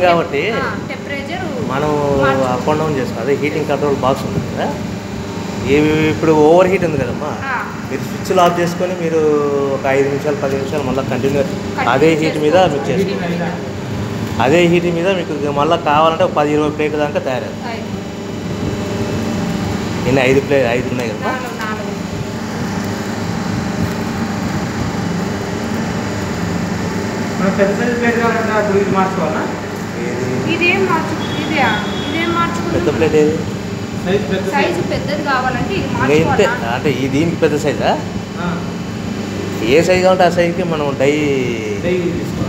కాబట్టి టెంపరేచర్ మనం up and down చేసుకోవాలి అదే హీటింగ్ కంట్రోల్ బాక్స్ ఉంది కదా ఇవి ఇప్పుడు ఓవర్ హీట్ ఉంది కదమ్మా మీరు స్విచ్ ఆఫ్ చేసుకొని మీరు ఒక ఐదు నిమిషాలు పది నిమిషాలు మళ్ళీ కంటిన్యూ అదే హీట్ మీద మీకు చేసుకోవాలి అదే హీట్ మీద మీకు మళ్ళీ కావాలంటే ఒక పది ఇరవై ప్లేట్ల దాకా తయారవుతుంది ఇన్ని ఐదు ప్లేట్ ఐదు ఉన్నాయి కదమ్మా నాలుగు నాలుగు మనం పెద్ద సైజ్ ప్లేట్ కావాలంటే అప్పుడు ఇది మార్చుకోవాలా ఏది ఇదేం మార్చు ఇదే ఇదేం పెద్ద మార్చుకుంటాం ప్లేట్ ఏది సైజ్ పెద్ద సైజు పెద్దది కావాలంటే ఇది ఇంకా ఇంతే మార్చుకోవాలా అంటే ఈ దీనికి పెద్ద సైజా ఆ, ఏ సైజ్ కావాలంటే ఆ సైజ్కి మనం డై డైలీ తీసుకోవాలి